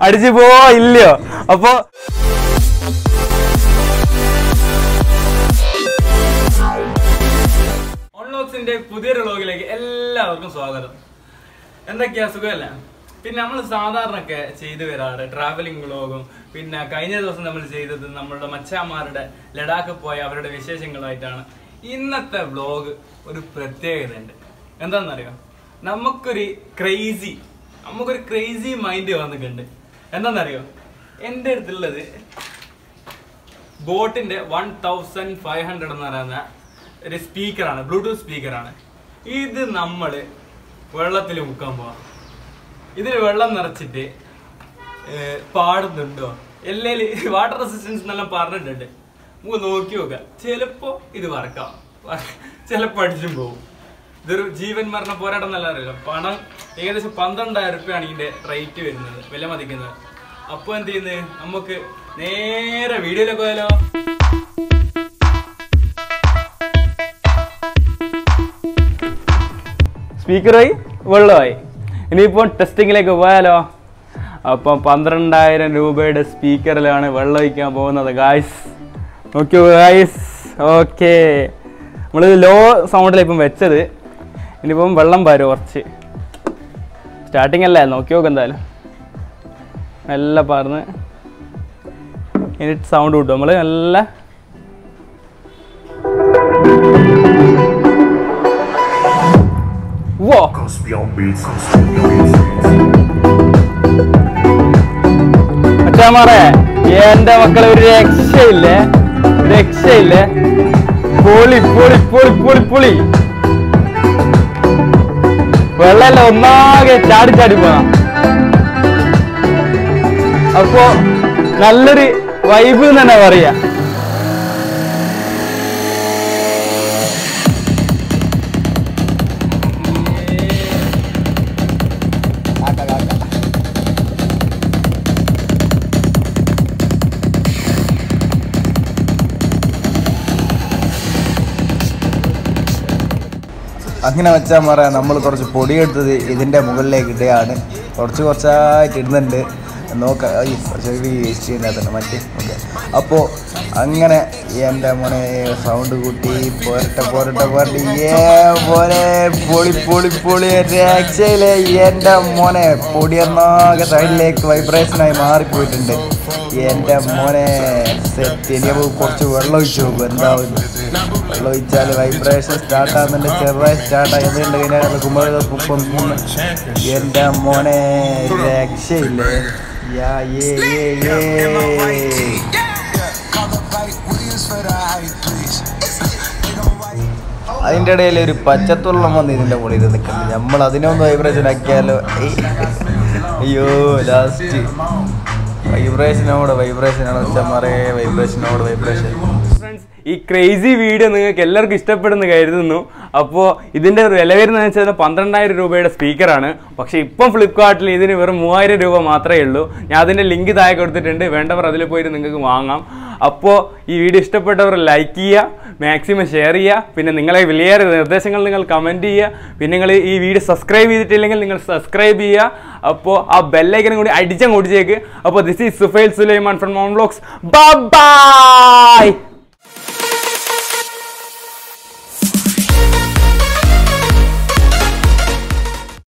അടിച്ചു പോവോ ഇല്ലയോ അപ്പൊ ഓൺലോക്സിന്റെ പുതിയൊരു വ്ളോഗിലേക്ക് എല്ലാവർക്കും സ്വാഗതം എന്തൊക്കെയാ സുഖമല്ല പിന്നെ നമ്മൾ സാധാരണയൊക്കെ ചെയ്തു വരാറ് ട്രാവലിംഗ് വ്ളോഗും പിന്നെ കഴിഞ്ഞ ദിവസം നമ്മൾ ചെയ്തത് നമ്മളുടെ മച്ചാമാരുടെ ലഡാക്ക് പോയ അവരുടെ വിശേഷങ്ങളായിട്ടാണ് ഇന്നത്തെ വ്ളോഗ് ഒരു പ്രത്യേകത ഉണ്ട് എന്താണെന്നറിയോ നമുക്കൊരു ക്രേസി നമുക്കൊരു ക്രേസി മൈൻഡ് വന്നിട്ടുണ്ട് എന്താണെന്നറിയോ എൻ്റെ അടുത്തുള്ളത് ബോട്ടിന്റെ വൺ തൗസൻഡ് ഫൈവ് ഹൺഡ്രഡ് എന്ന് പറയുന്ന ഒരു സ്പീക്കറാണ് ബ്ലൂടൂത്ത് സ്പീക്കറാണ് ഇത് നമ്മൾ വെള്ളത്തിൽ മുക്കാൻ പോവാം ഇതിൽ വെള്ളം നിറച്ചിട്ട് ഏർ, പാടുന്നുണ്ടോ എല്ലേല് വാട്ടർ റെസിസ്റ്റൻസ് എന്നെല്ലാം പറഞ്ഞിട്ടുണ്ട് നമുക്ക് നോക്കി നോക്കാം ചിലപ്പോ ഇത് വറക്കാം ചിലപ്പോ അടിച്ചും പോകും ഇതൊരു ജീവൻ മരണ പോരാട്ടം എന്നല്ല അറിയില്ല പണം ഏകദേശം പന്ത്രണ്ടായിരം റുപ്യാണ് ഇതിന്റെ റേറ്റ് വരുന്നത് വില മതിക്കുന്നത് അപ്പൊ എന്ത് ചെയ്യുന്നത് നമുക്ക് നേരെ വീഡിയോയിലേക്ക് പോയാലോ സ്പീക്കറായി വെള്ളമായി ഇനിയിപ്പോൾ ടെസ്റ്റിങ്ങിലേക്ക് പോയാലോ അപ്പം പന്ത്രണ്ടായിരം രൂപയുടെ സ്പീക്കറിലാണ് വെള്ളം ഒഴിക്കാൻ പോകുന്നത് ഗായ്സ് നോക്കിയോ ഗായ്സ് ഓക്കെ നമ്മൾ ലോ സൗണ്ടിലാണ് ഇപ്പം വെച്ചത് ഇനിയിപ്പം വെള്ളം വരും കുറച്ച് സ്റ്റാർട്ടിങ് അല്ലേ നോക്കി നോക്ക് എന്തായാലും നല്ല പറഞ്ഞ് ഇനി സൗണ്ട് കിട്ടും നമ്മൾ നല്ല വോ Caspian Beats. Caspian Beats. അച്ഛാമാറെ എന്റെ മക്കളെ ഒരു രക്ഷയില്ലേ രക്ഷയില്ലേ പൊളി പൊളി പൊളി പൊളി പൊളി വെള്ളമല്ല ഒന്നാകെ ചാടി ചാടി പോകാം അപ്പോ നല്ലൊരു വൈബ് എന്ന് തന്നെ പറയാ അങ്ങനെ വെച്ചാൽ പറയാ നമ്മൾ കുറച്ച് പൊടിയെടുത്തത് ഇതിൻ്റെ മുകളിലേക്ക് ഇടുകയാണ് കുറച്ച് കുറച്ചായിട്ട് ഇടുന്നുണ്ട് നോക്കാം അയ്യോ, ചെവി വേസ്റ്റ് ചെയ്യുന്നതാണ് മറ്റേ ഓക്കെ അപ്പോൾ അങ്ങനെ എൻ്റെ മോനെ സൗണ്ട് കൂട്ടി പോരട്ടെ പോരട്ടെ പോരട്ടെ ഏ മോനെ പൊളി പൊളി പൊളി രക്ഷയിലെ എൻ്റെ മോനെ പൊടിയൊന്നാകെ സൈഡിലേക്ക് വൈബ്രേഷനായി മാറിപ്പോയിട്ടുണ്ട് എൻ്റെ മോനെ സെറ്റ് ഇനി നമുക്ക് കുറച്ച് വെള്ളം ഒഴിച്ച് നോക്കും എന്താവും വെള്ളം ഒഴിച്ചാൽ വൈബ്രേഷൻ സ്റ്റാർട്ട് ആകുന്നുണ്ട് ചെറുതായി സ്റ്റാർട്ട് ആയി എന്തുണ്ട് കഴിഞ്ഞാൽ കുമ്പളം എൻ്റെ മോനെ രക്ഷയില്ലേ യാ ഏ ഏ ഏ അതിൻ്റെ ഇടയിൽ ഒരു പച്ചത്തുള്ളം വന്ന് ഇതിൻ്റെ മുകളിൽ നിൽക്കുന്നുണ്ട് നമ്മൾ അതിനൊന്ന് വൈബ്രേഷൻ ആക്കിയാലോ ഏയ്. അയ്യോ ലാസ്റ്റ് വൈബ്രേഷനോട് വൈബ്രേഷനാണ് വെച്ചാൽ മറേ വൈബ്രേഷനോട് വൈബ്രേഷൻ ഫ്രണ്ട്സ് ഈ ക്രേസി വീഡിയോ നിങ്ങൾക്ക് എല്ലാവർക്കും ഇഷ്ടപ്പെടുന്നു കരുതുന്നു അപ്പോൾ ഇതിൻ്റെ വില വരുന്നത് വെച്ചാൽ പന്ത്രണ്ടായിരം രൂപയുടെ സ്പീക്കറാണ് പക്ഷേ ഇപ്പം ഫ്ലിപ്കാർട്ടിൽ ഇതിന് വെറും മൂവായിരം രൂപ മാത്രമേ ഉള്ളൂ ഞാൻ അതിൻ്റെ ലിങ്ക് താഴെ കൊടുത്തിട്ടുണ്ട് വേണ്ടവർ അതിൽ പോയിട്ട് നിങ്ങൾക്ക് വാങ്ങാം അപ്പോൾ ഈ വീഡിയോ ഇഷ്ടപ്പെട്ടവർ ലൈക്ക് ചെയ്യുക മാക്സിമം ഷെയർ ചെയ്യുക പിന്നെ നിങ്ങളെ വലിയ നിർദ്ദേശങ്ങൾ നിങ്ങൾ കമൻറ്റ് ചെയ്യുക പിന്നെ നിങ്ങൾ ഈ വീഡിയോ സബ്സ്ക്രൈബ് ചെയ്തിട്ടില്ലെങ്കിൽ നിങ്ങൾ സബ്സ്ക്രൈബ് ചെയ്യുക അപ്പോൾ ആ ബെല്ലൈക്കനും കൂടി അടിച്ചങ്ങ് ഓടിച്ചേക്ക് അപ്പോൾ this is Sufail Sulaiman from Mon vlogs by